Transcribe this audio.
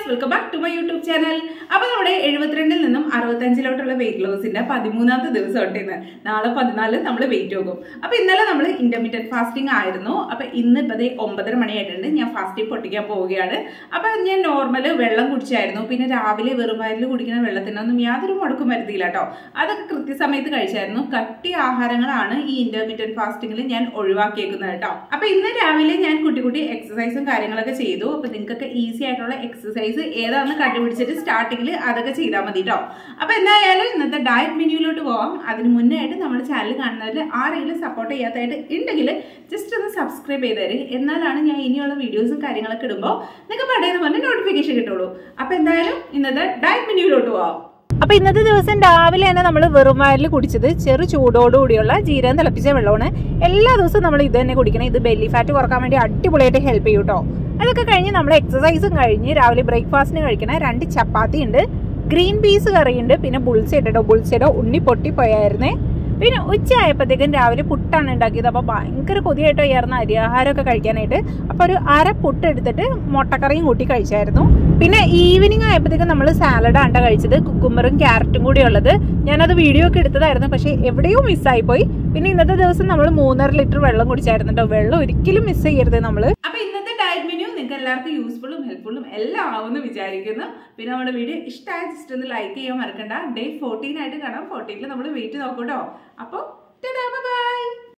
welcome back to my YouTube channel അപ്പൊ നമ്മുടെ എഴുപത്തിരണ്ടിൽ നിന്നും അറുപത്തഞ്ചിലോട്ടുള്ള വെയിറ്റ് ലോസിന്റെ പതിമൂന്നാമത്തെ ദിവസം ഇന്ന് നാളെ പതിനാല് നമ്മൾ വെയിറ്റ് നോക്കും അപ്പൊ ഇന്നലെ നമ്മൾ ഇന്റർമീഡിയറ്റ് ഫാസ്റ്റിംഗ് ആയിരുന്നു അപ്പൊ ഇന്ന് ഇപ്പൊ ദേ ഒമ്പതര മണിയായിട്ടുണ്ട് ഞാൻ ഫാസ്റ്റിംഗ് പൊട്ടിക്കാൻ പോവുകയാണ് അപ്പൊ ഞാൻ നോർമല് വെള്ളം കുടിച്ചായിരുന്നു പിന്നെ രാവിലെ വെറും വയറിൽ കുടിക്കുന്ന വെള്ളത്തിനൊന്നും യാതൊരു മുടക്കും വരുത്തിയില്ല കേട്ടോ അതൊക്കെ കൃത്യസമയത്ത് കഴിച്ചായിരുന്നു കട്ടി ആഹാരങ്ങളാണ് ഈ ഇന്റർമീഡിയറ്റ് ഫാസ്റ്റിംഗിൽ ഞാൻ ഒഴിവാക്കിയേക്കുന്നത് കേട്ടോ അപ്പൊ ഇന്ന് രാവിലെ ഞാൻ കുട്ടി കുട്ടി എക്സസൈസും കാര്യങ്ങളൊക്കെ ചെയ്തു അപ്പൊ നിങ്ങൾക്കൊക്കെ ഈസി ആയിട്ടുള്ള എക്സസൈസ് ഏതാണെന്ന് കണ്ടുപിടിച്ചിട്ട് സ്റ്റാർട്ടിങ്ങിൽ അതൊക്കെ ചെയ്താൽ മതി കേട്ടോ അപ്പൊ എന്തായാലും ഇന്നത്തെ ഡയറ്റ് മെനുവിലോട്ട് പോവാം അതിന് മുന്നേ ആയിട്ട് നമ്മുടെ ചാനൽ കാണുന്നവരിൽ ആരെങ്കിലും സപ്പോർട്ട് ചെയ്യാത്തതായിട്ട് ഉണ്ടെങ്കിൽ ജസ്റ്റ് ഒന്ന് സബ്സ്ക്രൈബ് ചെയ്ത് തരും എന്നാലാണ് ഞാൻ ഇനിയുള്ള വീഡിയോസും കാര്യങ്ങളൊക്കെ ഇടുമ്പോൾ നിങ്ങൾക്ക് പടയെന്ന് പറഞ്ഞ് നോട്ടിഫിക്കേഷൻ കിട്ടുള്ളൂ അപ്പൊ എന്തായാലും ഇന്നത്തെ ഡയറ്റ് മെനുവിലോട്ട് പോവാം അപ്പൊ ഇന്നത്തെ ദിവസം രാവിലെ തന്നെ നമ്മൾ വെറും വയറിൽ കുടിച്ചത് ചെറു ചൂടോടുകൂടിയുള്ള ജീരകം തിളപ്പിച്ച വെള്ളമാണ് എല്ലാ ദിവസവും നമ്മൾ ഇത് തന്നെ കുടിക്കണം ഇത് ബെല്ലി ഫാറ്റ് കുറക്കാൻ വേണ്ടി അടിപൊളിയായിട്ട് ഹെൽപ്പ് ചെയ്യും കേട്ടോ അതൊക്കെ കഴിഞ്ഞ് നമ്മൾ എക്സസൈസും കഴിഞ്ഞ് രാവിലെ ബ്രേക്ക്ഫാസ്റ്റിന് കഴിക്കണ രണ്ട് ചപ്പാത്തി ഉണ്ട് ഗ്രീൻ പീസ് കറിയുണ്ട് പിന്നെ ബുൾസൈഡ് കേട്ടോ ബുൾസൈഡോ ഉണ്ണി പൊട്ടിപ്പോയായിരുന്നേ പിന്നെ ഉച്ച ആയപ്പോഴത്തേക്കും രാവിലെ പുട്ടാണ് ഉണ്ടാക്കിയത് അപ്പോൾ ഭയങ്കര കൊതിയായിട്ട് ഉയർന്ന അരിയാഹാരമൊക്കെ കഴിക്കാനായിട്ട് അപ്പോൾ ഒരു അര പുട്ട് എടുത്തിട്ട് മുട്ടക്കറിയും കൂട്ടി കഴിച്ചായിരുന്നു പിന്നെ ഈവനിങ് ആയപ്പോഴത്തേക്കും നമ്മൾ സാലഡാണ് ട്ടോ കഴിച്ചത് കുക്കുമ്പറും ക്യാരറ്റും കൂടി ഉള്ളത് ഞാനത് വീഡിയോ ഒക്കെ എടുത്തതായിരുന്നു പക്ഷേ എവിടെയോ മിസ്സായി പോയി പിന്നെ ഇന്നത്തെ ദിവസം നമ്മൾ മൂന്നര ലിറ്റർ വെള്ളം കുടിച്ചായിരുന്നു കേട്ടോ വെള്ളം ഒരിക്കലും മിസ് ചെയ്യരുത് നമ്മൾ അപ്പൊ ഇന്നത്തെ ഡയറ്റ് മെനു നിങ്ങൾക്ക് എല്ലാവർക്കും യൂസ്ഫുള്ളും ഹെൽപ്ഫുള്ളും എല്ലാം ആവുമെന്ന് വിചാരിക്കുന്നു പിന്നെ നമ്മുടെ വീഡിയോ ഇഷ്ടമായ ജസ്റ്റ് ഒന്ന് ലൈക്ക് ചെയ്യാൻ മറക്കണ്ട ഡേ ഫോർട്ടീൻ ആയിട്ട് കാണാം ഫോർട്ടീനിൽ നമ്മൾ വെയിറ്റ് നോക്കൂട്ടോ അപ്പോൾ ബൈ